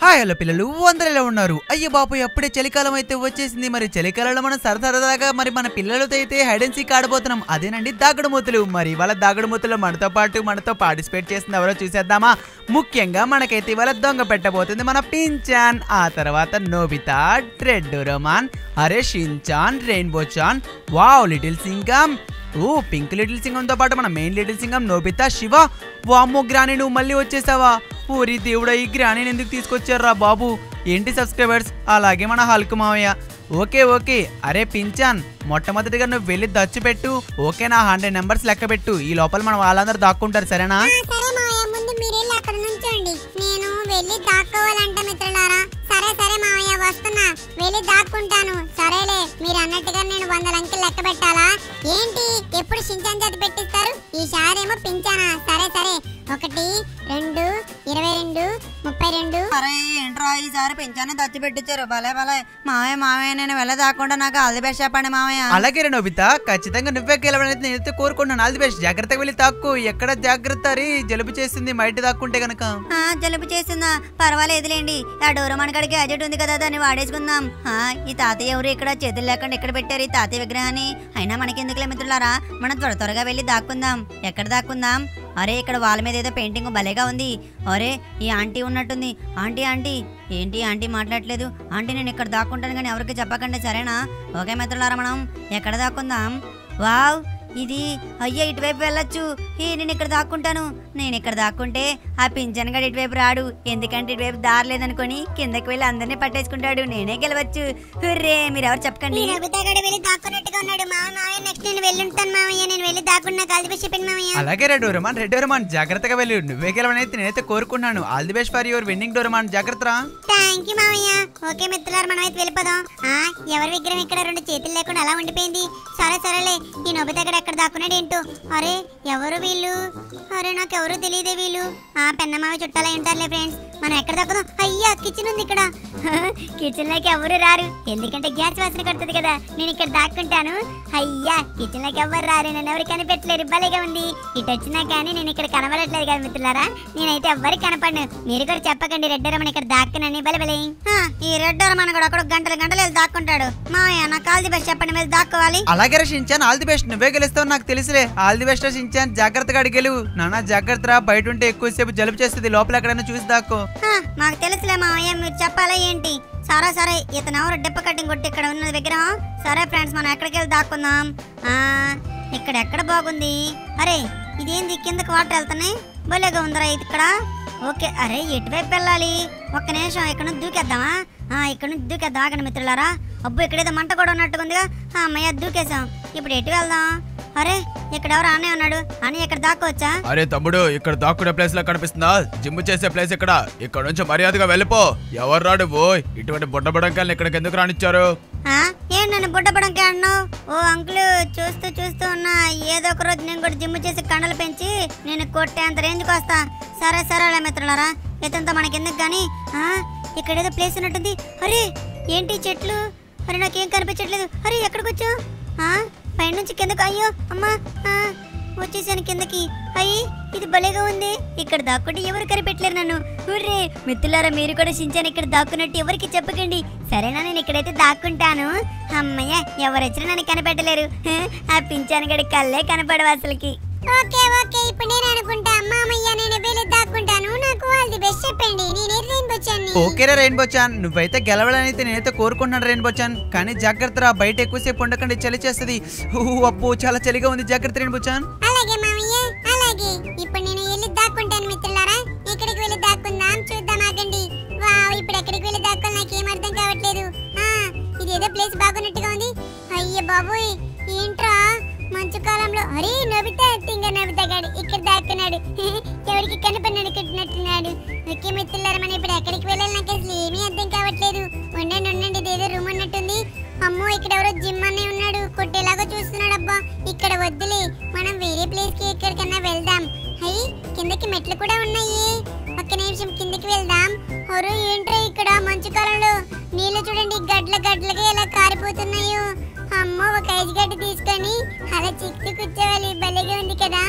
Hi hello పిల్లలు అందరూ ఎలా ఉన్నారు అయ్యో బాపు అప్పుడే చలికాలం అయితే వచ్చేసింది మరి చలికాలంలో మనం సరసరదాగా మరి మన పిల్లలతో అయితే హైడ్ అండ్ సీక్ ఆడబోతున్నాం అదేనండి దాగుడు మూతలు మరి ఇవాళ దాగుడు మూతలు మనతో పాటు మనతో పార్టిసిపేట్ చేసింది ఎవరో చూసేద్దామా ముఖ్యంగా మనకైతే ఇవాళ దొంగ పెట్టబోతుంది మన పించాన్ ఆ తర్వాత నోబితా ట్రెడ్ రోమాన్ అరే Shinchan rainbow chan wow little Singham ఓ పింక్ లిటిల్ సింగంతో పాటు మన main little Singham Nobita Shiva వామ్మో గ్రాని నువ్వు మళ్ళీ వచ్చేసావా ఊరి దేవుడా ఈ గ్రానీని ఎందుకు తీసుకొచ్చారా బాబు ఏంటి సబ్స్క్రైబర్స్ అలాగే మన హల్కు మావయ్య ఓకే ఓకే అరే పించాన్ మొట్టమొదటిగా నువ్వు వెళ్ళి దచ్చు పెట్టు ఓకే నా హండ్రెడ్ నెంబర్స్ లెక్క పెట్టు ఈ లోపల మన వాళ్ళందరూ దాక్కుంటారు సరేనా ఆ, సరే మావయ్య ముందు మీరెళ్ళి అక్కడ నుంచోండి నేను వెళ్ళి దాక్కోవాలంట మిత్రులారా సరే సరే మావయ్య వస్తున్నా వెళ్ళి దాక్కుంటాను సరేలే మీరు అన్నట్టుగా నేను వందల అంకెలు లెక్క పెట్టాలా ఏంటి ఎప్పుడు సించాన్ చేతి పెట్టిస్తారు ఈసారి ఏమో పించానా సరే సరే ఒకటి రెండు ఇరవై రెండు ముప్పై రెండు అరే ఏంట్రా ఈసారి పెంచాన్ని దచ్చి పెట్టించారు భలే భలే మావయ్య మావయ్య నేను వెళ్ళదాకుండా నాకు ఆల్ బెస్ట్ చెప్పండి మావయ్య అలాగే రే నోబితా ఖచ్చితంగా నువ్వే గెలవడానికి నేనైతే కోరుకుంటున్నాను ఆల్ ది బెస్ట్ జాగ్రత్తగా వెళ్ళి తాక్కు ఎక్కడ జాగ్రత్త రీ జలుబు చేసింది బయట దాక్కుంటే గనక ఆ, జలుబు చేసిందా పర్వాలేదులేండి ఆ డోరమాన్ కాడికి గ్యాజెట్ ఉంది కదా దాన్ని వాడేసుకుందాం ఆ, ఈ తాతయ్య ఎవరు ఇక్కడ చేతులు లేకుండా ఎక్కడ పెట్టారు ఈ తాతయ్య విగ్రహాన్ని అయినా మనకెందుకులే మిత్రులారా మనం త్వర త్వరగా వెళ్ళి దాక్కుందాం ఎక్కడ దాక్కుందాం అరే ఇక్కడ వాళ్ళ మీద ఏదో పెయింటింగ్ భలేగా ఉంది అరే ఈ ఆంటీ ఉన్నట్టుంది ఆంటీ ఆంటీ ఏంటి ఆంటీ మాట్లాడలేదు ఆంటీ నేను ఇక్కడ దాక్కుంటాను కానీ ఎవరికి చెప్పకండి సరేనా ఓకే మిత్రులారా మనం ఎక్కడ దాక్కుందాం వావ్ ఇది అయ్యో ఇటువైపు వెళ్ళొచ్చు హే నేను ఇక్కడ దాక్కుంటాను నేను ఇక్కడ దాక్కుంటే ఆ పింఛన్ గడి ఇటువైపు రాడు ఎందుకంటే ఇటువైపు దారి లేదనుకొని కిందకి వెళ్ళి అందరినీ పట్టేసుకుంటాడు నేనే గెలవచ్చు హుర్రే మీరెవరు చెప్పకండి ఈ నబితాగడి వెళ్ళి దాక్కున్నట్టుగా ఉన్నాడు మావ మావయ్య నెక్స్ట్ నేను వెళ్ళి ఉంటాను మావయ్య నేను వెళ్ళి దాక్కున్నా కాల్చి చెప్పండి మావయ్య అలాగే రే డోరమాన్ రెడ్ డోరమాన్ జాగ్రత్తగా వెళ్ళి నువ్వే గెలవనైతే నేనైతే కోరుకుంటున్నాను all the best for your winning Doraemon జాగ్రత్త రా థ్యాంక్ యూ మావయ్య ఓకే మిత్రులారు మనం అయితే వెళ్ళిపోదాం ఆ ఎవరి విగ్రహం ఇక్కడ రెండు చేతులు లేకుండా అలా ఉండిపోయింది సరే సరేలే ఈ నొబిత ఇక్కడ ఎక్కడ దాక్కున్నాడు ఏంటో అరే ఎవరు వీళ్ళు అరే నాకు ఎవరు తెలియదే వీళ్ళు ఆ పెన్నమావి చుట్టాలై ఉంటారులే ఫ్రెండ్స్ మనం ఎక్కడ దాక్కుదాం అయ్యా కిచెన్ ఉంది ఇక్కడ కిచెన్ లోకి ఎవరు రారు ఎందుకంటే గ్యాస్ వాసన కొడుతుంది కదా నేను ఇక్కడ దాక్కుంటాను అయ్యా కిచెన్ లోకి ఎవరు రారు నన్ను ఎవరు కనిపెట్టలేరు భలేగా ఉంది ఇటు వచ్చినా కానీ నేను ఇక్కడ కనబడట్లేదు కదా మిత్రులారా నేనైతే ఎవ్వరికి కనపడను మీరు కూడా చెప్పకండి రెడ్ రమణ ఇక్కడ దాక్కునని బలి బలి ఈ రెడ్ రమణ కూడా అక్కడ గంటలు గంటలు వెళ్ళి దాక్కుంటాడు మాయా నా కాల్ బెస్ట్ చెప్పండి మీరు దాక్కోవాలి అలాగే రే షించాన్ ఆల్ ది బెస్ట్ నువ్వే గెలుస్తావు నాకు తెలుసులే ఆల్ ది బెస్ట్ రా షించాన్ జాగ్రత్తగా అడిగి గెలువు నాన్న జాగ్రత్త రా బయట ఉంటే ఎక్కువసేపు జలుబు చేస్తుంది లోపల ఎక్కడైనా చూసి దాక్కో ఆ, మాకు తెలుసులే మావయ్య మీరు చెప్పాలా ఏంటి సరే సరే ఇతను ఎవరు డిప్ప కట్టింగ్ కొట్టి ఇక్కడ ఉన్న విగ్రహం సరే ఫ్రెండ్స్ మనం ఎక్కడికి వెళ్ళి దాక్కుందాం ఆ, ఇక్కడ ఎక్కడ బాగుంది అరే ఇదేంది కిందకి వాటర్ వెళ్తున్నాయి భలేగా ఉందిరా ఇది ఇక్కడ ఓకే అరే ఎటువైపు వెళ్ళాలి ఒక్క నిమిషం ఇక్కడ నుంచి దూకేద్దామా ఆ, ఇక్కడ నుంచి దూకేద్దాం ఆగండి మిత్రులారా అబ్బో ఇక్కడేదో మంట కూడా ఉన్నట్టుగా ఉందిగా ఆ, అమ్మయ్య దూకేసాం ఇప్పుడు ఎటు వెళ్దాం అరే ఇక్కడ ఎవరు అన్నయ్య ఉన్నాడు అన్నయ్య ఇక్కడ దాక్కోవచ్చా అరే తమ్ముడు ఇక్కడ దాక్కునే ప్లేస్ లా కనిపిస్తుందా జిమ్ చేసే ప్లేస్ ఇక్కడ ఇక్కడ నుంచి మర్యాదగా వెళ్ళిపో ఎవరు రాడు ఓ ఇటువంటి బుడ్డబడంకాయలు ఇక్కడికి ఎందుకు రానిచ్చారు ఆ? ఏం నన్ను బుడ్డపడంకే అన్నావు ఓ అంకుల్ చూస్తూ చూస్తూ ఉన్నా ఏదో ఒక రోజు నేను కూడా జిమ్ చేసి కండలు పెంచి నేను కొట్టేంత రేంజ్కి వస్తా సరే సరేలే మిత్రులారా ఇతనితో మనకి ఎందుకు కానీ ఆ, ఇక్కడ ఏదో ప్లేస్ ఉన్నట్టుంది అరే ఏంటి ఈ చెట్లు అరే నాకేం కనిపించట్లేదు అరే ఎక్కడికి వచ్చావు ఆ, పైనుంచి కిందకు అయ్యో అమ్మా ఆ, వచ్చేసాను కిందకి అయ్యి ఇది భలేగా ఉంది ఇక్కడ దాక్కుంటే ఎవరు కనిపెట్టలేరు నన్ను హుర్రే మిత్రులారా మీరు కూడా షించాను ఇక్కడ దాక్కున్నట్టు ఎవరికి చెప్పకండి సరేనా నేను ఇక్కడైతే దాక్కుంటాను అమ్మయ్య ఎవరు వచ్చినా నన్ను కనిపెట్టలేరు హ, ఆ పింఛాను గడి కళ్ళే కనపడవు అసలుకి ఓకే ఓకే ఇప్పుడు నేను అనుకుంటా మామయ్య నేను వెళ్ళి దాక్కుంటాను నాకు వాళ్ళది బెస్ట్ చెప్పండి నేను ఎర్రైన్ వచ్చాను ఓకే రా రెయిన్బో చాన్ నువ్వైతే గెలవాలనైతే నేనైతే కోరుకుంటున్నాను రెయిన్బో చాన్ కానీ జాగ్రత్త రా బయట ఎక్కువసేపు ఉండకండి చలి చేస్తుంది ఊ, అబ్బో చాలా చలిగా ఉంది జాగ్రత్త రెయిన్బో చాన్ అలాగే మామయ్య అలాగే ఇప్పుడు నేను వెళ్ళి దాక్కుంటాను మిత్రులారా ఇక్కడికి వెళ్ళి దాక్కుందాం చూద్దాం ఆగండి వావ్ ఇప్పుడు ఎక్కడికి వెళ్ళి దాక్కోవాలి నాకేం అర్థం కావట్లేదు ఆ ఇదేదో ప్లేస్ బాగున్నట్టుగా ఉంది అయ్య బాబోయ్ ఏంట్రా మంచు కాలంలో అరే నబితా తింగ నబితా గాడు ఇక్కడ దాక్కున్నాడు ఎవరికి కనపడినాడు కట్టినట్టున్నాడు ఓకే మిత్రులారా మనం ఇప్పుడు ఎక్కడికి వెళ్ళాలి నాకు అసలు ఏమీ అర్థం కావట్లేదు ఉండండి ఉండండి ఇదేదో రూమ్ ఉన్నట్టుంది అమ్మో ఇక్కడ ఎవరో జిమ్ అనే ఉన్నాడు కొట్టేలాగా చూస్తున్నాడు అబ్బా ఇక్కడ వద్దులే మనం వేరే ప్లేస్ కి ఎక్కడికన్నా వెళ్దాం అయ్యి కిందకి మెట్లు కూడా ఉన్నాయి ఒక్క నిమిషం కిందకి వెళ్దాం ఒరు ఏంట్రా ఇక్కడ మంచు కాలంలో నీళ్ళు చూడండి గడ్ల గడ్లగా ఎలా కారిపోతున్నాయో అమ్మో ఒక ఐదు గడ్డ తీసుకొని అలా చిక్కు కూర్చోవాలి భలేగా ఉంది కదా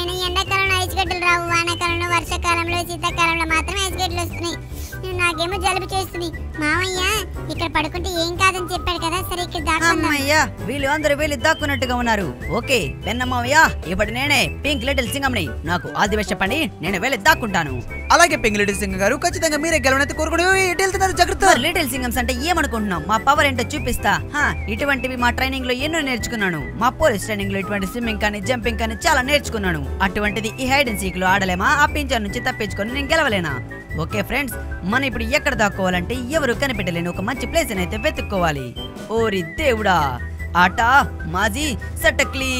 అయినా ఎండాకాలంలో ఐస్ గడ్డలు రావు వానాకాలంలో వర్షాకాలంలో శీతాకాలంలో మాత్రమే ఐస్ గడ్డలు వస్తున్నాయి నాకేమో జలుబు చేస్తుంది మామయ్య ఇక్కడ పడుకుంటే ఏం కాదని చెప్పాడు కదా సరే ఇక్కడ దాక్కుందాం అమ్మయ్యా వీళ్ళు అందరూ వీళ్ళు దాక్కున్నట్టుగా ఉన్నారు ఓకే పెన్నమ్మయ్యా ఇప్పుడు నేనే పింక్ లిటిల్ సింగంని నాకు ఆదివేశ చెప్పండి నేను వెళ్ళి దాక్కుంటాను అలాగే పెంగిరెడ్డి సింగ్ గారు ఖచ్చితంగా మీరే గెలవనైతే కోరుకుని ఎటు వెళ్తున్నారు జాగ్రత్త మరి లిటిల్ సింగమ్స్ అంటే ఏమనుకుంటున్నాం మా పవర్ ఏంటో చూపిస్తా హా, ఇటువంటివి మా ట్రైనింగ్ లో ఎన్నో నేర్చుకున్నాను మా పోలీస్ ట్రైనింగ్ లో ఇటువంటి స్విమ్మింగ్ కానీ జంపింగ్ కానీ చాలా నేర్చుకున్నాను అటువంటిది ఈ హైడ్ అండ్ సీక్ లో ఆడలేమా ఆ పింఛన్ నుంచి తప్పించుకొని నేను గెలవలేనా ఓకే ఫ్రెండ్స్ మనం ఇప్పుడు ఎక్కడ దాక్కోవాలంటే ఎవరు కనిపెట్టలేని ఒక మంచి ప్లేస్ అయితే వెతుక్కోవాలి ఓరి దేవుడా ఆట మాజీ సటక్లీ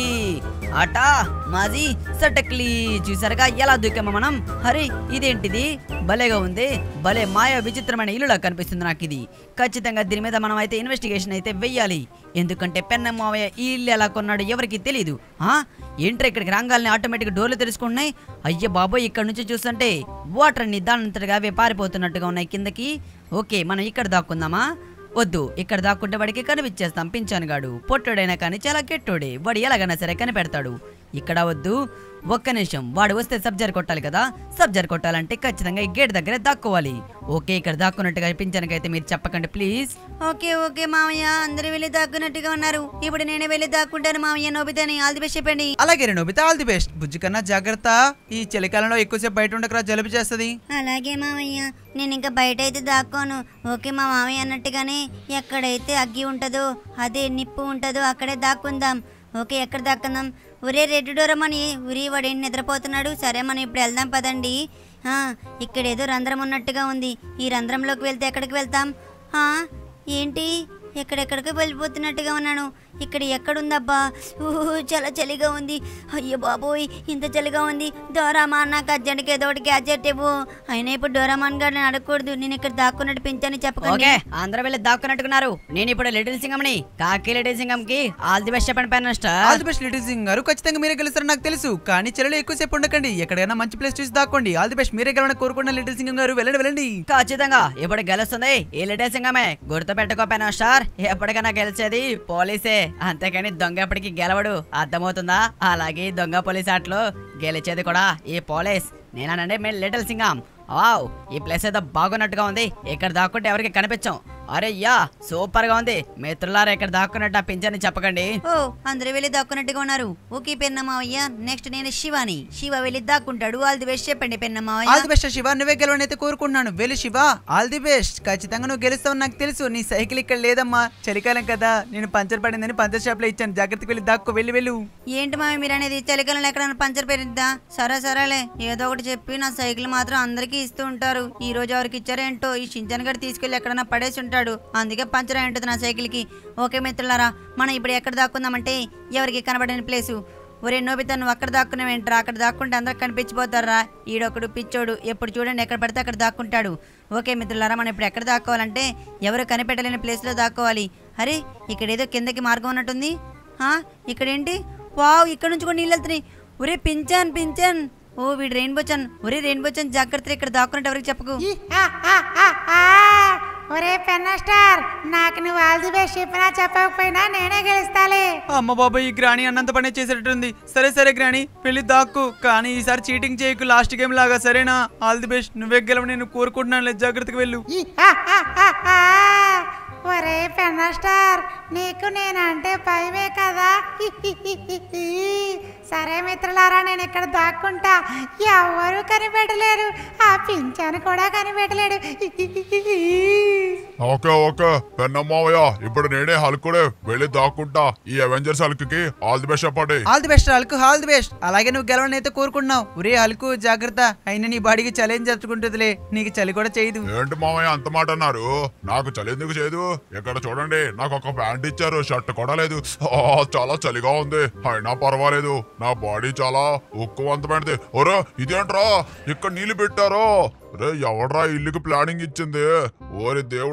ఆట మాజీ సటక్లీ చూసారుగా ఎలా దూకామా మనం హరి ఇదేంటిది భలేగా ఉంది భలే మాయా విచిత్రమైన ఇల్లులా కనిపిస్తుంది నాకు ఇది ఖచ్చితంగా దీని మీద మనం అయితే ఇన్వెస్టిగేషన్ అయితే వెయ్యాలి ఎందుకంటే పెన్న మావయ్య ఈ ఇల్లు ఎలా కొన్నాడు ఎవరికి తెలియదు ఆ ఏంట్రా ఇక్కడికి రంగాల్ని ఆటోమేటిక్ డోర్లు తెలుసుకున్నాయి అయ్య బాబోయ్ ఇక్కడ నుంచి చూస్తుంటే వాటర్ అన్ని దానంతటిగా అవే పారిపోతున్నట్టుగా ఉన్నాయి కిందకి ఓకే మనం ఇక్కడ దాక్కుందామా వద్దు ఇక్కడ దాక్కుంటే వాడికి కనిపించేస్తాం పింఛాను గాడు పొట్టోడైనా కానీ చాలా గెట్టోడే వాడు ఎలాగైనా సరే కనిపెడతాడు ఇక్కడ వద్దు ఒక్క నిమిషం వాడు వస్తే సబ్జర్ కొట్టాలి కదా సబ్జర్ కొట్టాలంటే ఖచ్చితంగా ఈ గేట్ దగ్గర దాక్కోవాలి ఓకే ఇక్కడ దాక్కున్నట్టుగా పింఛన్కైతే మీరు చెప్పకండి ప్లీజ్ ఓకే ఓకే మామయ్య అందరూ వెళ్ళి దాక్కున్నట్టుగా ఉన్నారు ఇప్పుడు నేనే వెళ్ళి దాక్కుంటాను మామయ్య నోబితని ఆల్ ది బెస్ట్ చెప్పండి అలాగే రే నోబితా ఆల్ ది బెస్ట్ బుజ్జి కన్నా జాగ్రత్త ఈ చలికాలంలో ఎక్కువసేపు బయట ఉండకరా జలుబు చేస్తుంది అలాగే మామయ్య నేను ఇంకా బయట అయితే దాక్కోను ఓకే మా మామయ్య అన్నట్టుగానే ఎక్కడైతే అగ్గి ఉంటుందో అదే నిప్పు ఉంటుందో అక్కడే దాక్కుందాం ఓకే ఎక్కడ దాక్కుందాం ఒరే రెడ్డి డోరమని ఉరి వాడు ఏంటి నిద్రపోతున్నాడు సరే మనం ఇప్పుడు వెళ్దాం పదండి ఆ, ఇక్కడ ఏదో రంధ్రం ఉన్నట్టుగా ఉంది ఈ రంధ్రంలోకి వెళ్తే ఎక్కడికి వెళ్తాం ఆ, ఏంటి ఎక్కడెక్కడికి వెళ్ళిపోతున్నట్టుగా ఉన్నాను ఇక్కడ ఎక్కడుందబ్బా ఊహు, చాలా చలిగా ఉంది అయ్యో బాబోయ్ ఇంత చలిగా ఉంది డోరామాన్ నాకు అర్జెంట్కి ఏదో ఒకటి గ్యాజెట్ ఇవ్వు అయినా ఇప్పుడు డోరామాన్ గారిని అడగకూడదు నేను ఇక్కడ దాక్కున్నట్టు పెంచని చెప్పకండి ఓకే అందరూ వెళ్ళి దాక్కున్నట్టుకున్నారు నేను ఇప్పుడు లిటిల్ సింగంని కాకి లిటిల్ సింగం కి ఆల్ ది బెస్ట్ చెప్పండి పెన్ all the best little Singh గారు ఖచ్చితంగా మీరే గెలుస్తారని నాకు తెలుసు కానీ చలిలో ఎక్కువసేపు ఉండకండి ఎక్కడైనా మంచి ప్లేస్ చూసి దాక్కోండి ఆల్ ది బెస్ట్ మీరే గెలవని కోరుకున్న లిటిల్ సింగ్ గారు వెళ్ళండి వెళ్ళండి ఖచ్చితంగా ఇప్పుడు గెలుస్తుంది ఈ లిటిల్ సింగమే గుర్తు పెట్టుకో పెన్ స్టార్ ఎప్పటికైనా గెలిచేది పోలీసే అంతేకాని దొంగ ఎప్పటికీ గెలవడు అర్థమవుతుందా అలాగే ఈ దొంగ పోలీస్ ఆటలో గెలిచేది కూడా ఈ పోలీస్ నేనానండి మేము లిటిల్ సింగం వావ్ ఈ ప్లేస్ ఏదో బాగున్నట్టుగా ఉంది ఇక్కడ దాక్కుంటే ఎవరికి కనిపించాం అరే యా సూపర్ గా ఉంది మిత్రులారా ఇక్కడ దాక్కున్నట్టు ఆ పింఛని చెప్పకండి ఓ అందరూ వెళ్ళి దాక్కున్నట్టుగా ఉన్నారు ఓకే పెన్నమావయ్య నెక్స్ట్ నేను శివాని శివ వెళ్ళి దాక్కుంటాడు ఆల్ ది బెస్ట్ చెప్పండి పెన్నమావయ్య ఆల్ ది బెస్ట్ శివ నువ్వే గెలవని అయితే కోరుకుంటున్నాను వెళ్ళు శివ ఆల్ ది బెస్ట్ ఖచ్చితంగా నువ్వు గెలుస్తావు నాకు తెలుసు నీ సైకిల్ ఇక్కడ లేదమ్మా చలికాలం కదా నేను పంచర్ పడిందని పంచర్ షాప్ లో ఇచ్చాను జాగ్రత్తగా వెళ్ళి దాక్కో వెళ్ళి వెళ్ళు ఏంటి మావి మీరు అనేది చలికాలంలో ఎక్కడైనా పంచర్ పెరిద్దా సరే సరేలే ఏదో ఒకటి చెప్పి నా సైకిల్ మాత్రం అందరికీ ఇస్తూ ఉంటారు ఈ రోజు ఎవరికి ఇచ్చారేంటో ఈ చించన్ గడి తీసుకెళ్లి ఎక్కడైనా పడేసి ఉంటాడు అందుకే పంచర్ అయి ఉంటుంది నా సైకిల్ కి ఓకే మిత్రులారా మనం ఇప్పుడు ఎక్కడ దాక్కుందామంటే ఎవరికి కనబడని ప్లేసు ఒరే నోబితా నువ్వు అక్కడ దాక్కున్నావేంట్రా అక్కడ దాక్కుంటే అందరికి కనిపించిపోతారా ఈడొకడు పిచ్చోడు ఎప్పుడు చూడండి ఎక్కడ పడితే అక్కడ దాక్కుంటాడు ఓకే మిత్రులారా మనం ఇప్పుడు ఎక్కడ దాక్కోవాలంటే ఎవరు కనిపెట్టలేని ప్లేస్లో దాక్కోవాలి అరే ఇక్కడ ఏదో కిందకి మార్గం ఉన్నట్టుంది ఆ, ఇక్కడేంటి వావ్ ఇక్కడ నుంచి కూడా నీళ్ళు వెళ్తున్నాయి ఒరే పించాన్ పించాన్ ఓ వీడు రెయిన్బో చన్ ఒరే రెయిన్బో చన్ జాగ్రత్త ఇక్కడ దాక్కున్నట్టు ఎవరికి చెప్పకు ఒరే పెన్న స్టార్ నాకు నువ్వు ఆల్ ది బెస్ట్ చెప్పినా చెప్పకపోయినా నేనే గెలుస్తాలే అమ్మ బాబాయ్ ఈ గ్రాణి అన్నంత పనే చేసేటట్టుంది సరే సరే గ్రాణి వెళ్ళి దాక్కు కానీ ఈసారి చీటింగ్ చేయకు లాస్ట్ గేమ్ లాగా సరేనా ఆల్ ది బెస్ట్ నువ్వే గెలవని నేను కోరుకుంటున్నాను జాగ్రత్తగా వెళ్ళు ఒరే పెన్న స్టార్ నీకు నేనంటే భయమే కదా సరే మిత్రులారా నేను ఇక్కడ దాక్కుంటా ఎవరు కనిపెట్టలేరు ఆ పింఛను కూడా కనిపెట్టలేడు ఓకే ఓకే పెన్నమ్మావయ్య ఇప్పుడు నేనే హల్కుడే వెళ్ళి దాక్కుంటా ఈ అవెంజర్స్ హల్క్కి ఆల్ ది బెస్ట్ చెప్పండి all the best Hulk all the best అలాగే నువ్వు గెలవని అయితే కోరుకుంటున్నావు ఒరే హల్కు జాగ్రత్త అయినా నీ బాడీకి చలి ఏం జరుపుకుంటుందిలే నీకు చలి కూడా చేయదు ఏంటి మామయ్య అంత మాట అన్నారు నాకు చలి ఎందుకు చేయదు ఇక్కడ చూడండి నాకు ఒక ప్యాంట్ ఇచ్చారు షర్ట్ కూడా లేదు ఆ, చాలా చలిగా ఉంది అయినా పర్వాలేదు నా బాడీ చాలా ఉక్కువంతమైనది ఒరే ఇదేంట్రా ఇక్కడ నీళ్లు పెట్టారో రే ఎవడ్రా ఇల్లుకి ప్లానింగ్ ఇచ్చింది ఓరి దేవుడా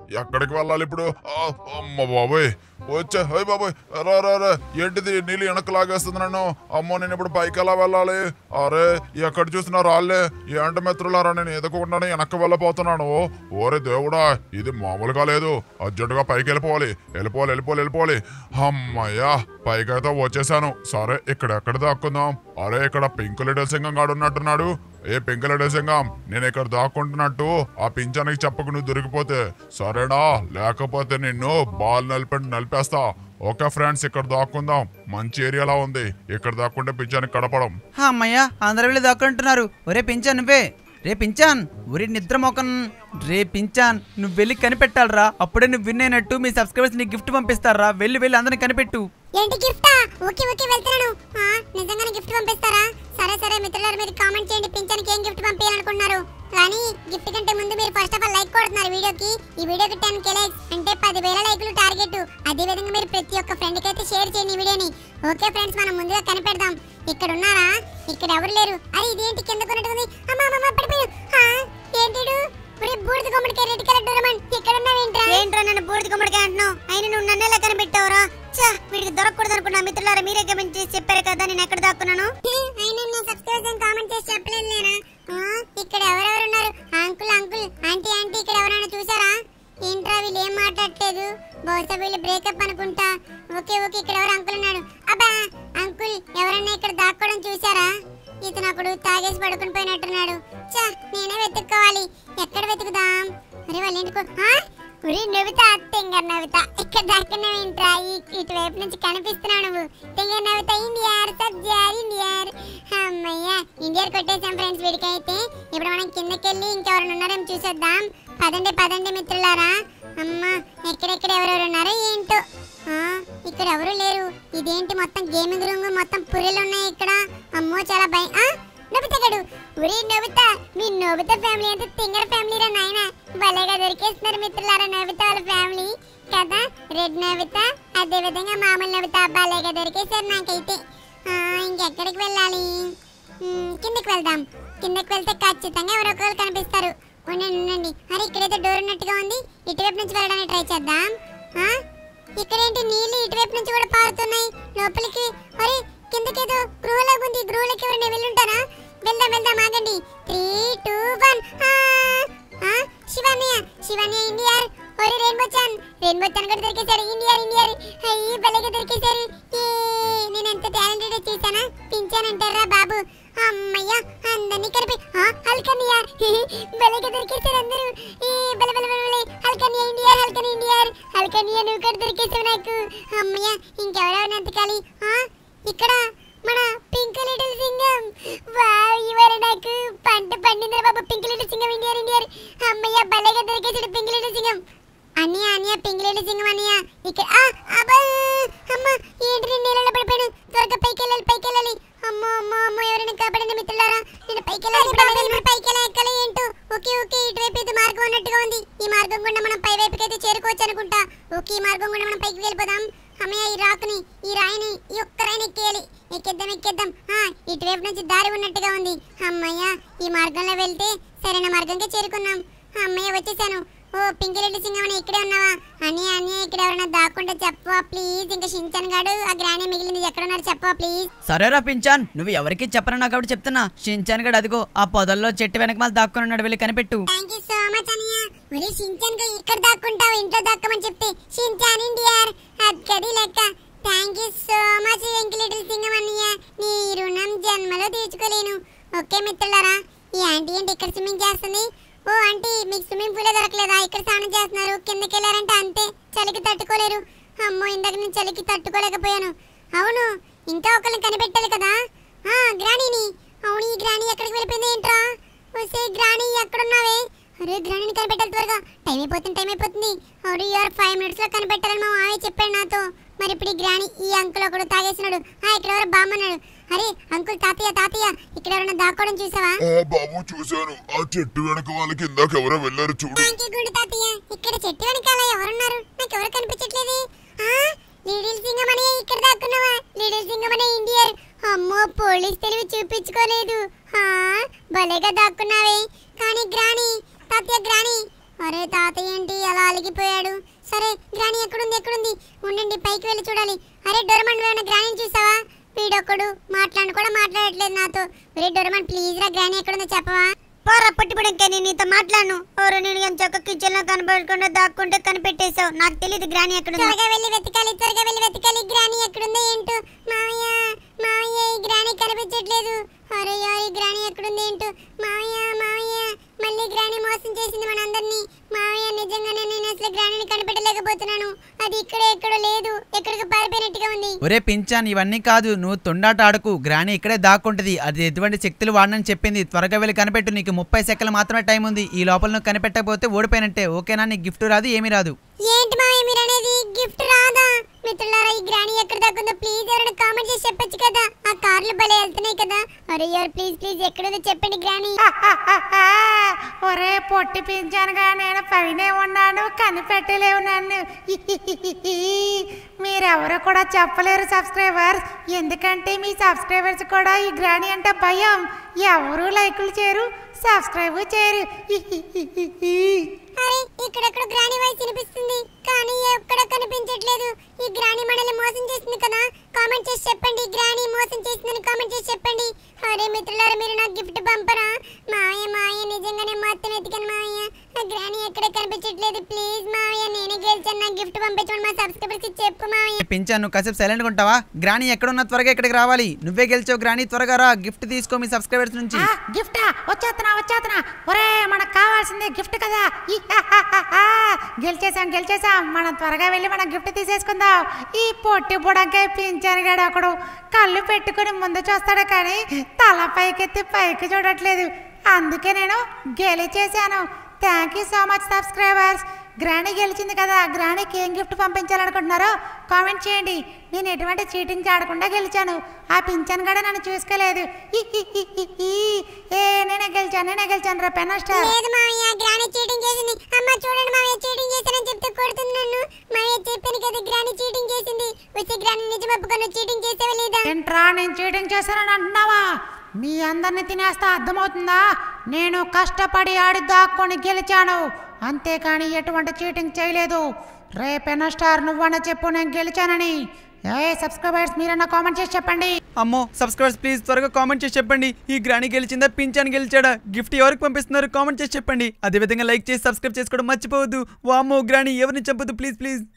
ఎక్కడికి వెళ్ళాలి ఇప్పుడు ఆ, అమ్మ బాబోయ్ వచ్చా హోయ్ బాబోయ్ రా రా రా ఏంటిది నీళ్ళు వెనక్కి లాగేస్తుంది నన్ను అమ్మో నేను ఇప్పుడు పైకి ఎలా వెళ్ళాలి అరే ఎక్కడ చూసినా రాళ్ళే ఏంట మిత్రులారా నేను ఎదుకుండానే వెనక్కి వెళ్ళిపోతున్నాను ఓరే దేవుడా ఇది మామూలుగా లేదు అర్జెంటుగా పైకి వెళ్ళిపోవాలి వెళ్ళిపోవాలి వెళ్ళిపోవాలి వెళ్ళిపోవాలి అమ్మయ్యా పైకి అయితే వచ్చేసాను సరే ఇక్కడ ఎక్కడ దాక్కుందాం అరే ఇక్కడ పింక్ లిటిల్ సింగం గాడు ఉన్నట్టున్నాడు ఏ పింక్ లిటిల్ సింగం నేను ఇక్కడ దాక్కుంటున్నట్టు ఆ పింఛానికి చెప్పకు నువ్వు దొరికిపోతే సరేనా లేకపోతే నిన్ను బాల్ నలిపి నలిపేస్తా ఓకే ఫ్రెండ్స్ ఇక్కడ దాక్కుందాం మంచి ఏరియాలా ఉంది ఇక్కడ దాక్కుంటే పింఛానికి కడపడం అమ్మయ్య అందరు వెళ్ళి దాక్కుంటున్నారు ఒరే పించాన్ నువ్వే రే పించాన్ ఒరే నిద్ర మొకన్ రే పించాన్ నువ్వు వెళ్ళి కనిపెట్టాలరా అప్పుడే నువ్వు విన్ అయినట్టు మీ సబ్స్క్రైబర్స్ నీకు గిఫ్ట్ పంపిస్తారా వెళ్ళి వెళ్ళి అందరిని కనిపెట్టు ఏంటి గిఫ్టా ఓకే ఓకే వెళ్తున్నాను ఆ, నిజంగానే గిఫ్ట్ పంపిస్తారా సరే సరే మిత్రులారు మీరు కామెంట్ చేయండి పింఛన్కి ఏం గిఫ్ట్ పంపించాలనుకుంటున్నారు కానీ గిఫ్ట్ కంటే ముందు మీరు ఫస్ట్ ఆఫ్ ఆల్ లైక్ కొడుతున్నారు వీడియోకి ఈ వీడియోకి టెన్ కే లైక్స్ అంటే పదివేల లైక్లు టార్గెట్ అదే విధంగా మీరు ప్రతి ఒక్క ఫ్రెండ్ కి అయితే షేర్ చేయండి ఈ వీడియోని ఓకే ఫ్రెండ్స్ మనం ముందుగా కనిపెడదాం ఇక్కడ ఉన్నారా ఇక్కడ ఎవరు లేరు అరే ఇదేంటి కింద కొన్నట్టుంది అమ్మా అమ్మా పడిపోయాడు ఆ, ఏంటిడు ఒరే బూడిద గుమ్మడికాయ రెడ్ కలర్ డోరమన్ ఇక్కడ ఉన్నావేంట్రా ఏంట్రా నన్ను బూడిద గుమ్మడికాయ అంటున్నావు అయిన నువ్వు నన్ను ఎలా కనిపెట్టావురా ఛా వీడికి దొరకకూడదు అనుకున్నా మిత్రులారా మీరే కమెంట్ చేసి చెప్పారు కదా నేను ఎక్కడ దాక్కున్నాను అయినా నా సబ్స్క్రైబర్స్ కామెంట్ చేసి చెప్పలేదు లేనా ఇక్కడ ఎవరెవరు ఉన్నారు అంకుల్ అంకుల్ ఆంటీ ఆంటీ ఇక్కడ ఎవరైనా చూసారా ఏంట్రా వీళ్ళు ఏం మాట్లాడట్లేదు బహుశా వీళ్ళు బ్రేకప్ అనుకుంటా ఓకే ఓకే ఇక్కడ ఎవరు అంకుల్ ఉన్నాడు అబ్బా అంకుల్ ఎవరన్నా ఇక్కడ దాక్కోవడం చూసారా ఇతను అప్పుడు తాగేసి పడుకుని పోయినట్టున్నాడు చా నేనే వెతుక్కోవాలి ఎక్కడ వెతుకుదాం అరే వాళ్ళ ఇంటికి ఉరి నవ్వుతా తెంగర్ నవ్వుతా ఇక్కడ దాక్కున్నావేంట్రా ఈ- ఇటువైపు నుంచి కనిపిస్తున్నావు నువ్వు తెంగర్ నవ్వుతా ఇండియార్ సబ్జార్ ఇండియార్ అమ్మయ్య ఇండియార్ కొట్టేసాం ఫ్రెండ్స్ వీడికైతే ఇప్పుడు మనం కిందకెళ్ళి ఇంకెవరైనా ఉన్నారేమో చూసేద్దాం పదండి పదండి మిత్రులారా అమ్మా ఎక్కడెక్కడ ఎవరెవరు ఉన్నారో ఏంటో ఆ, ఇక్కడ ఎవరు లేరు ఇదేంటి మొత్తం గేమింగ్ రూమ్ మొత్తం పుర్రెలు ఉన్నాయి ఇక్కడ అమ్మో చాలా భయం ఆ, నొబితగాడు ఉరి నొబిత మీ నొబిత ఫ్యామిలీ అంటే తింగర ఫ్యామిలీ రా నాయన భలేగా దొరికేస్తున్నారు మిత్రులారా నొబిత వాళ్ళ ఫ్యామిలీ కదా రెడ్ నొబిత అదే విధంగా మామూలు నొబిత భలేగా దొరికేశారు నాకైతే ఆ, ఇంకెక్కడికి వెళ్ళాలి మ్, కిందకి వెళ్దాం కిందకి వెళ్తే ఖచ్చితంగా ఎవరో ఒకరు కనిపిస్తారు ఉండండి ఉండండి అరే ఇక్కడైతే డోర్ ఉన్నట్టుగా ఉంది ఇటువైపు నుంచి వెళ్ళడానికి ట్రై చేద్దాం ఆ? ఇక్కడేంటి నీళ్లు ఇటువైపు నుంచి కూడా పారుతున్నాయి లోపలికి అరే కిందకేదో గృహలాగా ఉంది గృహలోకి ఎవరైనా వెళ్ళుంటారా వెళ్దాం వెళ్దాం ఆగండి త్రీ టూ వన్ శివానయ్య శివానయ్య ఇండియార్ ఒరే రెయిన్బో చాన్ రెయిన్బో చాన్ కూడా దొరికేశారు ఇండియార్ ఇండియార్ అయ్యి భలేగా దొరికేశారు ఏ నేను ఎంత టాలెంటెడ్ చూసానా పించానంటారా బాబు అమ్మయ్య అందరినీ కలిపి హల్కనియ భలేగా దొరికేశారు అందరూ ఏ బల బల బల బల హల్కనియ ఇండియార్ హల్కని ఇండియార్ హల్కనియ నువ్వు కూడా దొరికేసావు నాకు అమ్మయ్య ఇంకెవరెవరు ఎంతకాలి ఇక్కడ మన పింక్ లిటిల్ సింగం వావ్ ఇవాళ నాకు పంట పండిందిరా బాబు పింక్ లిటిల్ సింగం ఇండియర్ ఇండియర్ అమ్మయ్య భలేగా దొరికేసాడు పింక్ లిటిల్ సింగం అన్నయ్య అన్నయ్య పింక్ లిటిల్ సింగం అన్నయ్య ఇక్కడ ఆ అబ్బా అమ్మ ఏంటి నేను నీళ్ళలో పడిపోయాను త్వరగా పైకి వెళ్ళాలి పైకి వెళ్ళాలి అమ్మో అమ్మో అమ్మో ఎవరైనా కాపాడండి మిత్రులారా నేను పైకి వెళ్ళాలి ఇప్పుడు వెళ్ళాలి, పైకి వెళ్ళాలి ఎక్కాలి ఏంటో ఓకే ఓకే ఇటువైపు ఇది మార్గం ఉన్నట్టుగా ఉంది ఈ మార్గం గుండా మనం పై వైపుకి అయితే చేరుకోవచ్చు అనుకుంటా ఓకే ఈ మార్గం గుండా మనం పైకి వెళ్ళిపోదాం అమ్మయ్య ఈ రాకుని ఈ రాయిని ఈ ఒక్క రాయిని ఎక్కేయాలి ఎక్కేద్దాం ఎక్కేద్దాం ఆ ఇటువైపు నుంచి దారి ఉన్నట్టుగా ఉంది అమ్మయ్య ఈ మార్గంలో వెళ్తే సరైన మార్గంకి చేరుకున్నాం అమ్మయ్య వచ్చేసాను ఓ పింకిరెడ్డి సింగమని ఇక్కడే ఉన్నావా అని అని ఇక్కడ ఎవరైనా దాక్కుంటే చెప్పవా ప్లీజ్ ఇంకా షించన్ గాడు ఆ గ్రానీ మిగిలింది ఎక్కడ ఉన్నారు చెప్పవా ప్లీజ్ సరేరా పించాన్ నువ్వు ఎవరికి చెప్పరా నాకు కాబట్టి చెప్తున్నా షించాన్ గడు అదిగో ఆ పొదల్లో చెట్టు వెనకమాల దాక్కుని ఉన్నాడు వెళ్ళి కనిపెట్టు థ్యాంక్ యూ సో మచ్ అనియా మరి షించాన్ గా ఇక్కడ దాక్కుంటావు ఇంట్లో దాక్కమని చెప్తే షించాన్ ఇండియార్ అక్కడి లెక్క thank you so much Venky little Singham అన్నయ్య నీ రుణం జన్మలో తీర్చుకోలేను ఓకే మిత్రులారా ఈ ఆంటీ ఏంటి ఇక్కడ స్విమ్మింగ్ చేస్తుంది ఓ ఆంటీ మీకు స్విమ్మింగ్ పూలే దొరకలేదా ఇక్కడ స్నానం చేస్తున్నారు కిందకి వెళ్ళారంటే అంతే చలికి తట్టుకోలేరు అమ్మో ఇందాక నేను చలికి తట్టుకోలేకపోయాను అవును ఇంకా ఒకరిని కనిపెట్టాలి కదా ఆ గ్రాణిని అవును ఈ గ్రాణి ఎక్కడికి వెళ్ళిపోయింది ఏంట్రా వసే గ్రాణి ఎక్కడున్నావే అరే గ్రాణిని కనిపెట్టాలి త్వరగా టైం అయిపోతుంది టైం అయిపోతుంది అరే యూఆర్ ఫైవ్ మినిట్స్ లో కనిపెట్టాలని మా మావయ్య చెప్పాడు నాతో మరి ఇప్పుడు ఈ గ్రాణి ఈ అంకుల్ ఒకడు తాగేసినాడు ఆ ఇక్కడ ఎవరో బామ్మన్నాడు అరే అంకుల్ తాతయ్య తాతయ్య ఇక్కడ ఎవరైనా దాక్కోవడం చూసావా ఆ బాబు చూశాను ఆ చెట్టు వెనక వాళ్ళకి ఇందాక ఎవరో వెళ్ళారు చూడు థ్యాంక్ యూ గుండు తాతయ్య ఇక్కడ చెట్టు వెనకాల ఎవరున్నారు నాకు ఎవరు కనిపించట్లేదు ఆ లిటిల్ సింగం అనే ఇక్కడ దాక్కున్నావా లిటిల్ సింగం అనే ఇండియర్ అమ్మో పోలీస్ తెలివి చూపించుకోలేదు ఆ భలేగా దాక్కున్నావే కానీ గ్రాని తాతయ్య గ్రాని అరే తాతయ్య ఏంటి అలా అలిగిపోయాడు సరే గ్రాని ఎక్కడుంది ఎక్కడుంది ఉండండి పైకి వెళ్ళి చూడాలి అరే డొరమన్ వేణ గ్రాని చూసావా వీడొక్కడు మాట్లాడు కూడా మాట్లాడట్లేదు నాతో ఒరే డొరమన్ ప్లీజ్ రా గ్రాని ఎక్కడుందో చెప్పవా పోరా పట్టుబడంకే నేను నీతో మాట్లాడను ఓరు నేను ఎంచక్క కిచెన్ లో కనబడకుండా దాక్కుంటే కనిపెట్టేశావు నాకు తెలియదు గ్రాని ఎక్కడ త్వరగా వెళ్ళి వెతకాలి త్వరగా వెళ్ళి వెతకాలి గ్రాని ఎక్కడుందో ఏంటో మావయ్య మావయ్య ఈ గ్రాని కనిపించట్లేదు అరే యార్ ఈ గ్రాని ఎక్కడుంది ఏంటో మావయ్య మావయ్య మళ్ళీ గ్రాని మోసం చేసింది మనందరినీ మావయ్య నిజంగానే నేను అసలు గ్రానిని కనిపెట్టలేకపోతున్నాను అది ఇక్కడ ఎక్కడో లేదు ఎక్కడికి పారిపోయినట్టుగా ఉంది ఒరే పించాన్ ఇవన్నీ కాదు నువ్వు తొండాట ఆడకు గ్రాని ఇక్కడే దాక్కుంటది అది ఎటువంటి శక్తులు వాడనని చెప్పింది త్వరగా వెళ్ళి కనిపెట్టు నీకు ముప్పై సెకండ్లు మాత్రమే టైం ఉంది ఈ లోపల నువ్వు కనిపెట్టకపోతే ఓడిపోయినట్టే ఓకేనా నీకు గిఫ్ట్ రాదు ఏమీ రాదు ఏంటి మావయ్య మీరు అనేది గిఫ్ట్ రాదా మిత్రులారా ఈ గ్రాని ఎక్కడ దక్కుందో ప్లీజ్ ఎవరైనా కామెంట్ చేసి చెప్పొచ్చు కదా ఆ కార్లు భలే వెళ్తున్నాయి కదా అరే యార్ ప్లీజ్ ప్లీజ్ ఎక్కడుందో చెప్పండి గ్రాని ఒరే పొట్టి పించానుగా నేను పైనే ఉన్నాను కనిపెట్టలేవు నన్ను మీరెవరు కూడా చెప్పలేరు సబ్స్క్రైబర్స్ ఎందుకంటే మీ సబ్స్క్రైబర్స్ కూడా ఈ గ్రాని అంటే భయం ఎవరు లైకులు చేయరు సబ్స్క్రైబ్ చేయరు అరే ఇక్కడెక్కడ గ్రాని వాయిస్ వినిపిస్తుంది కానీ ఎక్కడ కనిపించట్లేదు ఈ గ్రాని మనల్ని మోసం చేసింది కదా కామెంట్ చేసి చెప్పండి ఈ గ్రాని మోసం చేసిందని కామెంట్ చేసి చెప్పండి అరే మిత్రులారా మీరు నాకు గిఫ్ట్ పంపరా మావయ్య మావయ్య నిజంగానే మొత్తం ఎతికాను మావయ్య ఆ గ్రాని ఎక్కడ కనిపించట్లేదు ప్లీజ్ మావయ్య నేనే గెలిచాను నాకు గిఫ్ట్ పంపించమని మా సబ్స్క్రైబర్స్ చెప్పు మావయ్య పించాన్ నువ్వు కాసేపు సైలెంట్గా ఉంటావా గ్రాని ఎక్కడున్నా త్వరగా ఇక్కడికి రావాలి నువ్వే గెలిచావు గ్రాని త్వరగా రా గిఫ్ట్ తీసుకో మీ సబ్స్క్రైబర్స్ నుంచి ఆ, గిఫ్టా వచ్చేస్తున్నా వచ్చేస్తున్నా ఒరే మనకు కావాల్సింది గిఫ్ట్ కదా ఇహాహాహా. గెలిచేసాం గెలిచేసాం మనం త్వరగా వెళ్ళి మనం గిఫ్ట్ తీసేసుకుందాం ఈ పొట్టి బుడంకాయ పింఛాను గడు ఒకడు కళ్ళు పెట్టుకుని ముందు చూస్తాడు కానీ తల పైకెత్తి పైకి చూడట్లేదు అందుకే నేను గెలిచేశాను thank you so much subscribers granny గెలిచింది కదా గ్రాణికి ఏం గిఫ్ట్ పంపించాలనుకుంటున్నారో కామెంట్ చేయండి నేను ఎటువంటి చీటింగ్ ఆడకుండా గెలిచాను ఆ పింఛన్ కూడా నన్ను చూసుకోలేదు హి హి హి హి హి. ఏ నేనే గెలిచాను నేనే గెలిచాను రా పెన్ స్టార్ లేదు మావయ్య గ్రాని చీటింగ్ చేసింది అమ్మ చూడండి మావయ్య చీటింగ్ చేశానని చెప్తే కొడుతుంది నన్ను మావయ్య చెప్పాను కదా గ్రాని చీటింగ్ చేసింది వచ్చి గ్రాని నిజం ఒప్పుకొని చీటింగ్ చేసేవా లేదా ఏంట్రా నేను చీటింగ్ చేశానని అంటున్నావా మీ అందరిని తినేస్తా అర్థమవుతుందా నేను కష్టపడి ఆడి దాక్కొని గెలిచాను అంతేకాని ఎటువంటి చీటింగ్ చేయలేదు రే పెన్ స్టార్ నువ్వన్న చెప్పు నేను గెలిచానని ఏ సబ్స్క్రైబర్స్ మీరన్నా కామెంట్ చేసి చెప్పండి అమ్మో సబ్స్క్రైబర్స్ ప్లీజ్ త్వరగా కామెంట్ చేసి చెప్పండి ఈ గ్రాని గెలిచిందా పింఛన్ గెలిచాడా గిఫ్ట్ ఎవరికి పంపిస్తున్నారు కామెంట్ చేసి చెప్పండి అదేవిధంగా లైక్ చేసి సబ్స్క్రైబ్ చేసుకోవడం మర్చిపోవద్దు వామ్మో గ్రాని ఎవరిని చెప్పొద్దు ప్లీజ్ ప్లీజ్